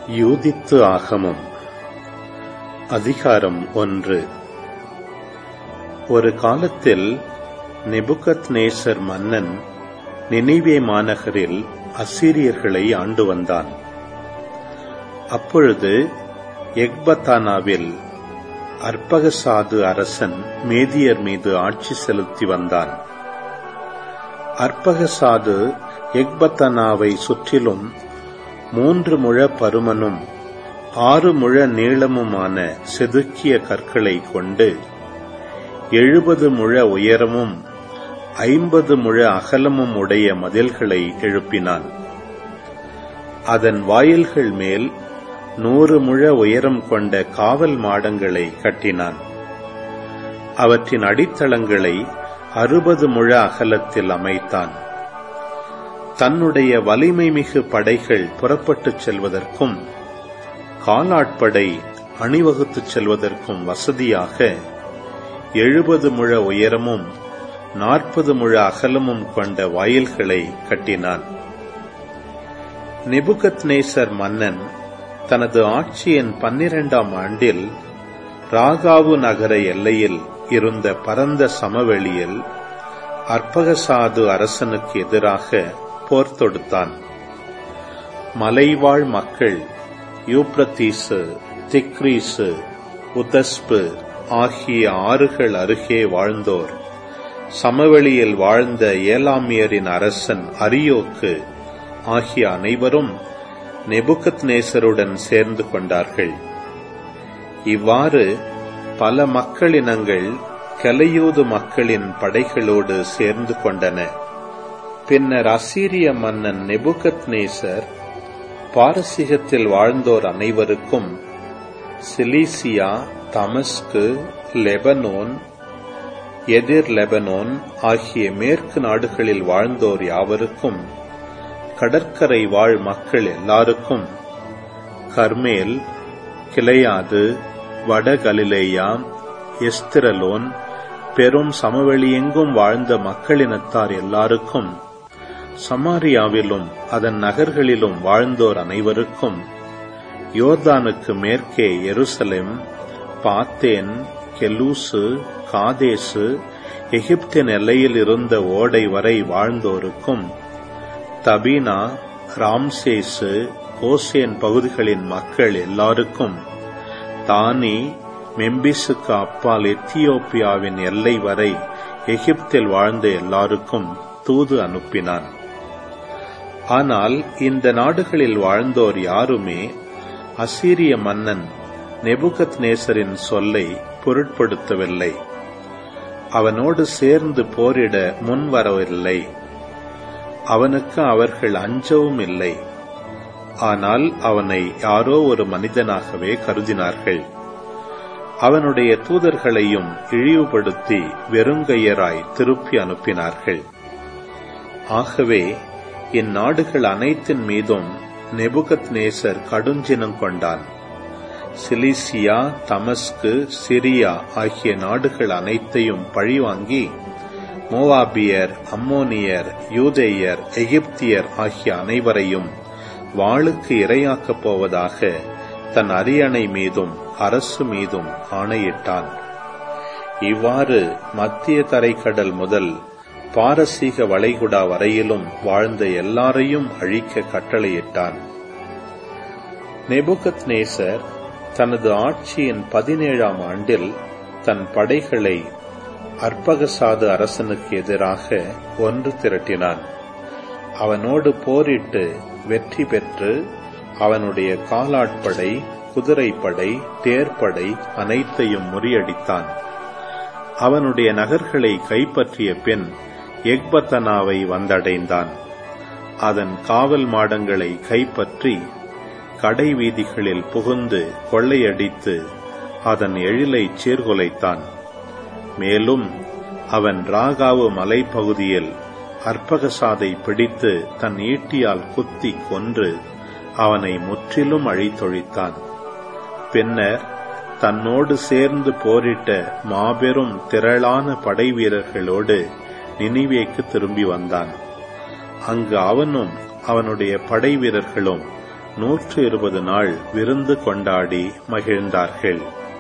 யூதித்து ஆகமம் அதிகாரம் ஒன்று ஒரு காலத்தில் நெபுகத்நேசர் மன்னன் நினைவே மாநகரில் அசீரியர்களை ஆண்டு வந்தான் அப்பொழுது எக்பத்தானாவில் அற்பகசாது அரசன் மேதியர் மீது ஆட்சி செலுத்தி வந்தான் அற்பகசாது எக்பத்தனாவை சுற்றிலும் மூன்று முழ பருமனும் ஆறு முழ நீளமுமான செதுக்கிய கற்களை கொண்டு எழுபது முழ உயரமும் ஐம்பது முழ அகலமும் உடைய மதில்களை எழுப்பினான் அதன் வாயில்கள் மேல் நூறு முழ உயரம் கொண்ட காவல் மாடங்களை கட்டினான் அவற்றின் அடித்தளங்களை அறுபது முழ அகலத்தில் அமைத்தான் தன்னுடைய வலிமை மிகு படைகள் புறப்பட்டுச் செல்வதற்கும் காலாட்படை அணிவகுத்துச் செல்வதற்கும் வசதியாக எழுபது முழ உயரமும் நாற்பது முழ அகலமும் கொண்ட வாயில்களை கட்டினான் நெபுகத்நேசர் மன்னன் தனது ஆட்சியின் பன்னிரண்டாம் ஆண்டில் ராகாவு நகர எல்லையில் இருந்த பரந்த சமவெளியில் அற்பகசாது அரசனுக்கு எதிராக போர் தொடுத்தான் மலைவாழ் மக்கள் யூப்ரத்தீசு திக்ரீசு உதஸ்பு ஆகிய ஆறுகள் அருகே வாழ்ந்தோர் சமவெளியில் வாழ்ந்த ஏலாமியரின் அரசன் அரியோக்கு ஆகிய அனைவரும் நெபுகத் நேசருடன் சேர்ந்து கொண்டார்கள் இவ்வாறு பல மக்களினங்கள் கலையூது மக்களின் படைகளோடு சேர்ந்து கொண்டன பின்னர் அசீரிய மன்னன் நெபுகத் நேசர் பாரசீகத்தில் வாழ்ந்தோர் அனைவருக்கும் சிலீசியா தமஸ்கு லெபனோன் எதிர் லெபனோன் ஆகிய மேற்கு நாடுகளில் வாழ்ந்தோர் யாவருக்கும் கடற்கரை வாழ் மக்கள் எல்லாருக்கும் கர்மேல் கிளையாது வட கலிலேயா எஸ்திரலோன் பெரும் சமவெளியெங்கும் வாழ்ந்த மக்களினத்தார் எல்லாருக்கும் சமாரியாவிலும் அதன் நகர்களிலும் வாழ்ந்தோர் அனைவருக்கும் யோர்தானுக்கு மேற்கே எருசலேம் பாத்தேன் கெலூசு காதேசு எகிப்தின் எல்லையில் இருந்த ஓடை வரை வாழ்ந்தோருக்கும் தபீனா ராம்சேசு கோசேன் பகுதிகளின் மக்கள் எல்லாருக்கும் தானி மெம்பிசுக்கு அப்பால் எத்தியோப்பியாவின் எல்லை வரை எகிப்தில் வாழ்ந்த எல்லாருக்கும் தூது அனுப்பினான் ஆனால் இந்த நாடுகளில் வாழ்ந்தோர் யாருமே அசீரிய மன்னன் நெபுகத் நேசரின் சொல்லை பொருட்படுத்தவில்லை அவனோடு சேர்ந்து போரிட முன்வரவில்லை அவனுக்கு அவர்கள் அஞ்சவும் இல்லை ஆனால் அவனை யாரோ ஒரு மனிதனாகவே கருதினார்கள் அவனுடைய தூதர்களையும் இழிவுபடுத்தி வெறுங்கையராய் திருப்பி அனுப்பினார்கள் ஆகவே இந்நாடுகள் அனைத்தின் மீதும் நெபுகத் நேசர் கடுஞ்சினம் கொண்டான் சிலிசியா தமஸ்கு சிரியா ஆகிய நாடுகள் அனைத்தையும் பழிவாங்கி மோவாபியர் அம்மோனியர் யூதேயர் எகிப்தியர் ஆகிய அனைவரையும் வாளுக்கு இரையாக்கப் போவதாக தன் அரியணை மீதும் அரசு மீதும் ஆணையிட்டான் இவ்வாறு மத்திய தரைக்கடல் முதல் பாரசீக வளைகுடா வரையிலும் வாழ்ந்த எல்லாரையும் அழிக்க கட்டளையிட்டான் நெபுகத் நேசர் தனது ஆட்சியின் பதினேழாம் ஆண்டில் தன் படைகளை அற்பகசாது அரசனுக்கு எதிராக ஒன்று திரட்டினான் அவனோடு போரிட்டு வெற்றி பெற்று அவனுடைய காலாட்படை குதிரைப்படை தேர்ப்படை அனைத்தையும் முறியடித்தான் அவனுடைய நகர்களை கைப்பற்றிய பின் எக்பத்தனாவை வந்தடைந்தான் அதன் காவல் மாடங்களை கைப்பற்றி கடை வீதிகளில் புகுந்து கொள்ளையடித்து அதன் எழிலை சீர்குலைத்தான் மேலும் அவன் ராகாவு மலைப்பகுதியில் அற்பகசாதை பிடித்து தன் ஈட்டியால் குத்தி கொன்று அவனை முற்றிலும் அழித்தொழித்தான் பின்னர் தன்னோடு சேர்ந்து போரிட்ட மாபெரும் திரளான படை வீரர்களோடு நினிவேக்கு திரும்பி வந்தான் அங்கு அவனும் அவனுடைய படை வீரர்களும் நூற்று இருபது நாள் விருந்து கொண்டாடி மகிழ்ந்தார்கள்